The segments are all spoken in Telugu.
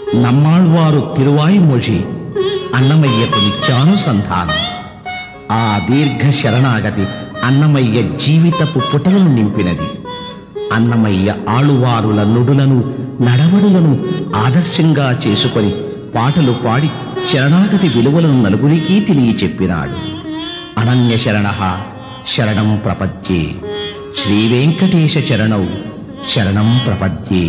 నమ్మాళ్వారు తిరువాయిమొഴി అన్నమయ్యకు నిత్యానుసంధానం ఆ దీర్ఘ శరణాగతి అన్నమయ్య జీవితపు పుటలను నింపినది అన్నమయ్య ఆಳುవారుల నుడులను నడవడులను ఆదర్శంగా చేసుకొని పాటలు పాడి శరణాగతి విలువలను నలుగురికి తెలియచెప్పినాడు అనన్య శరణ శరణం ప్రపద్యే శ్రీ వెంకటేశ చరణౌ శరణం ప్రపద్యే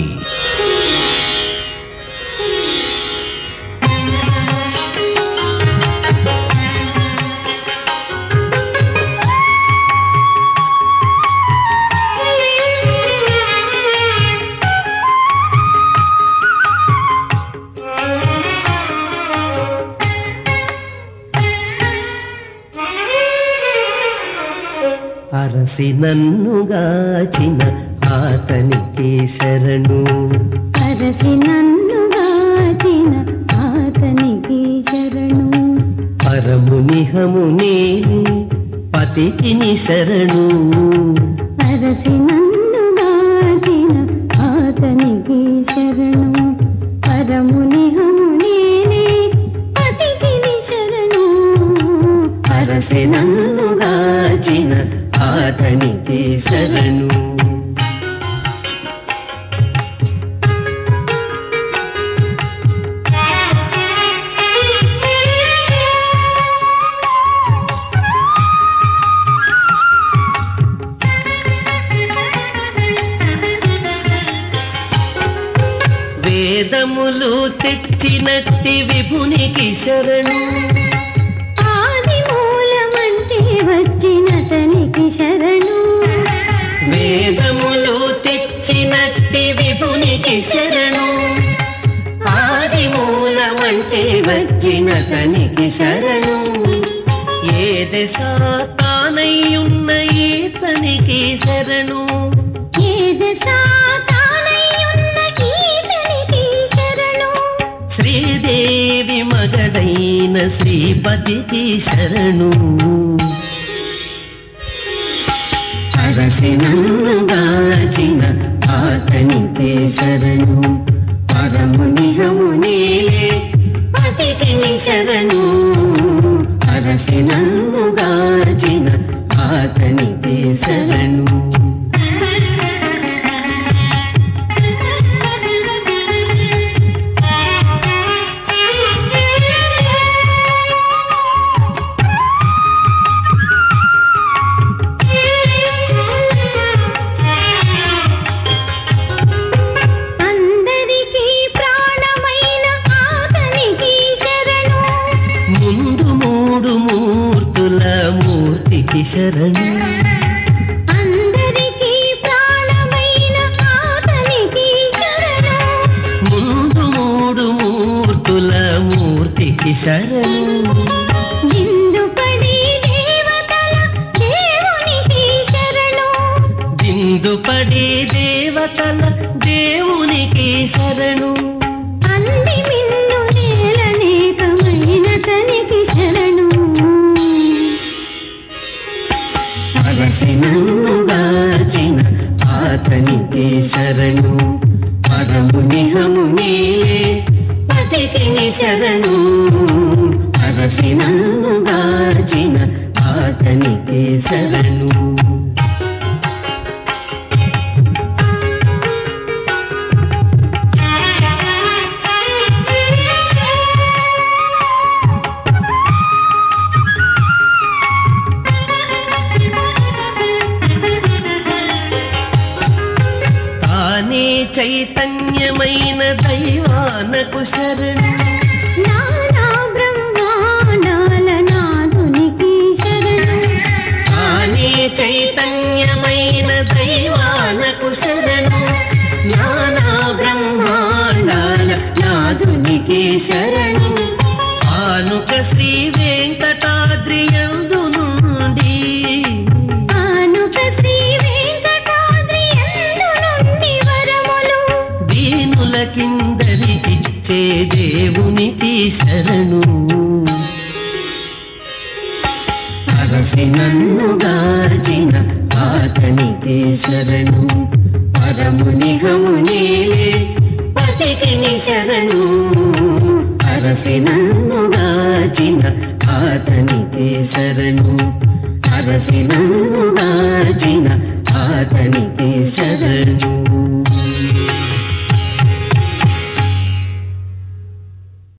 అరసి నన్నుగాచిన ఆతనికి శరణు అరసి నన్ను గాచిన ఆతనికి శరణు పరమునిహము నేని పతికిని శరణు అరసి నన్ను గాచిన ఆతనికి శరణు పరముని హమునేనే పతికిని శరణు అరసి నన్నుగాచిన ఆతనికి శరణు వేదములు తెచ్చినట్టి విభునికి శరణు ఆది మూలమంటే వచ్చినతనికి శరణు వేదములు తెచ్చినట్టి విభునికి శరణు ఆది మూలమంటే వచ్చిన తనికి శరణు ఏ దశ తానయ్యున్న ఈతనికి శరణు ఏదస తానయ్యున్న ఈతనికి శరణు శ్రీదేవి మగడైన శ్రీపతికి శరణు అరసి నన్నుగాచిన ఆతనికి శరణు పరమునిహమునిలే పతికిని శరణు అరసి నన్నుగాచిన ఆతనికి శరణు అందరికీ ప్రాణమైన ఆతనికి శరణు ముందు మూడు మూర్తుల మూర్తికి శరణు అందరికీ ప్రాణమైన ఆతనికి శరణు ముందు మూడు మూర్తుల మూర్తికి శరణు దిందుపడి దేవతల దేవునికి శరణు బిందుపడి దేవతల దేవునికి శరణు అంది మిన్ను నేలనేకమైన తనికి శరణు అలసి నన్నుగాచిన ఆతనికి శరణు పరమునిహము నీలే పతికిని శరణు అలసి నన్నుగాచిన ఆతనికి శరణు తానే చైతన్యమైన దైవానకు శరణు నానా బ్రహ్మాండాల నాథునికి శరణు తానే చైతన్యమైన దైవానకు శరణు జ్ఞాన బ్రహ్మాండాల నాదునికి శరణు ఆనుక శ్రీ వెంకటాద్రి యందు నుండి ఆనుక శ్రీ వెంకటాద్రి యందు నుండి వరములు దీనుల కిందరికిచ్చే దేవునికి శరణు అరసి నన్నుగాచిన ఆతనికి శరణు పరమునిహమునిలే పతికిని శరణు అరసి నన్ను గాచిన అతనికి శరణు అరసి నన్ను గాచిన అతనికి శరణు